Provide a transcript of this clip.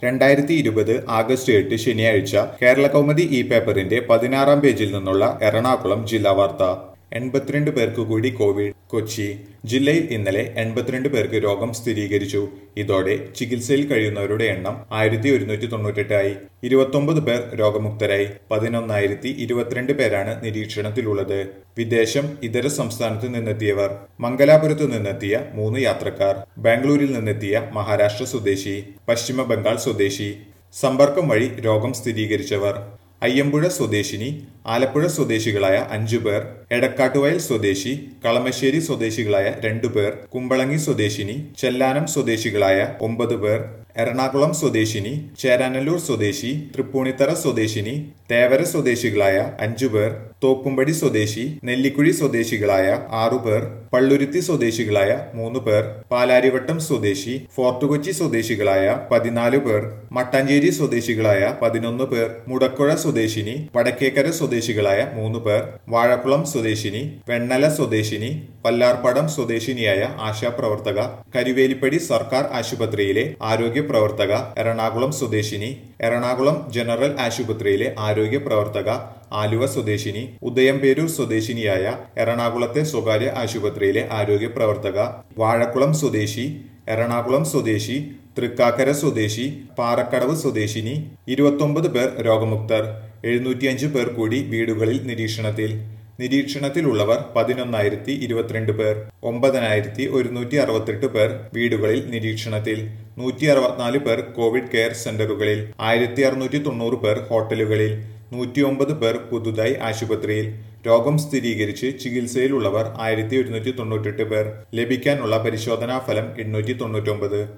രണ്ടായിരത്തി ഇരുപത് ആഗസ്റ്റ് എട്ട് ശനിയാഴ്ച കേരള കൗമുദി ഇ പേപ്പറിന്റെ പതിനാറാം പേജിൽ നിന്നുള്ള എറണാകുളം ജില്ലാ വാർത്ത എൺപത്തിരണ്ട് പേർക്ക് കൂടി കോവിഡ് കൊച്ചി ജില്ലയിൽ ഇന്നലെ എൺപത്തിരണ്ട് പേർക്ക് രോഗം സ്ഥിരീകരിച്ചു ഇതോടെ ചികിത്സയിൽ കഴിയുന്നവരുടെ എണ്ണം ആയിരത്തി ഒരുന്നൂറ്റി തൊണ്ണൂറ്റെട്ടായി ഇരുപത്തൊമ്പത് പേർ രോഗമുക്തരായി പതിനൊന്നായിരത്തി ഇരുപത്തിരണ്ട് പേരാണ് നിരീക്ഷണത്തിലുള്ളത് വിദേശം ഇതര സംസ്ഥാനത്ത് നിന്നെത്തിയവർ മംഗലാപുരത്ത് നിന്നെത്തിയ മൂന്ന് യാത്രക്കാർ ബാംഗ്ലൂരിൽ നിന്നെത്തിയ മഹാരാഷ്ട്ര സ്വദേശി പശ്ചിമ ബംഗാൾ സ്വദേശി സമ്പർക്കം വഴി രോഗം സ്ഥിരീകരിച്ചവർ അയ്യമ്പുഴ സ്വദേശിനി ആലപ്പുഴ സ്വദേശികളായ അഞ്ചു പേർ എടക്കാട്ടുവയൽ സ്വദേശി കളമശ്ശേരി സ്വദേശികളായ രണ്ടു പേർ കുമ്പളങ്ങി സ്വദേശിനി ചെല്ലാനം സ്വദേശികളായ ഒമ്പത് പേർ എറണാകുളം സ്വദേശിനി ചേരാനല്ലൂർ സ്വദേശി തൃപ്പൂണിത്തറ സ്വദേശിനി തേവര സ്വദേശികളായ അഞ്ചു പേർ തോപ്പുംപടി സ്വദേശി നെല്ലിക്കുഴി സ്വദേശികളായ ആറു പേർ പള്ളുരുത്തി സ്വദേശികളായ മൂന്ന് പേർ പാലാരിവട്ടം സ്വദേശി ഫോർട്ടുകൊച്ചി സ്വദേശികളായ പതിനാല് പേർ മട്ടാഞ്ചേരി സ്വദേശികളായ പതിനൊന്ന് പേർ മുടക്കുഴ സ്വദേശിനി വടക്കേക്കര സ്വദേശികളായ മൂന്ന് പേർ വാഴക്കുളം സ്വദേശിനി വെണ്ണല സ്വദേശിനി വല്ലാർപ്പടം സ്വദേശിനിയായ ആശാപ്രവർത്തക കരുവേലിപ്പടി സർക്കാർ ആശുപത്രിയിലെ ആരോഗ്യ പ്രവർത്തക എറണാകുളം സ്വദേശിനി എറണാകുളം ജനറൽ ആശുപത്രിയിലെ ആരോഗ്യ പ്രവർത്തക ആലുവ സ്വദേശിനി ഉദയംപേരൂർ സ്വദേശിനിയായ എറണാകുളത്തെ സ്വകാര്യ ആശുപത്രിയിലെ ആരോഗ്യ പ്രവർത്തക വാഴക്കുളം സ്വദേശി എറണാകുളം സ്വദേശി തൃക്കാക്കര സ്വദേശി പാറക്കടവ് സ്വദേശിനി ഇരുപത്തൊമ്പത് പേർ രോഗമുക്തർ എഴുന്നൂറ്റിയഞ്ച് പേർ കൂടി വീടുകളിൽ നിരീക്ഷണത്തിൽ നിരീക്ഷണത്തിലുള്ളവർ പതിനൊന്നായിരത്തി ഇരുപത്തിരണ്ട് പേർ ഒമ്പതിനായിരത്തി ഒരുന്നൂറ്റി അറുപത്തെട്ട് പേർ വീടുകളിൽ നിരീക്ഷണത്തിൽ നൂറ്റി അറുപത്തിനാല് പേർ കോവിഡ് കെയർ സെന്ററുകളിൽ ആയിരത്തി അറുന്നൂറ്റി തൊണ്ണൂറ് പേർ ഹോട്ടലുകളിൽ നൂറ്റിയൊമ്പത് പേർ പുതുതായി ആശുപത്രിയിൽ രോഗം സ്ഥിരീകരിച്ച് ചികിത്സയിലുള്ളവർ ആയിരത്തി ഒരുന്നൂറ്റി തൊണ്ണൂറ്റെട്ട് പേർ ലഭിക്കാനുള്ള പരിശോധനാ ഫലം എണ്ണൂറ്റി തൊണ്ണൂറ്റൊമ്പത്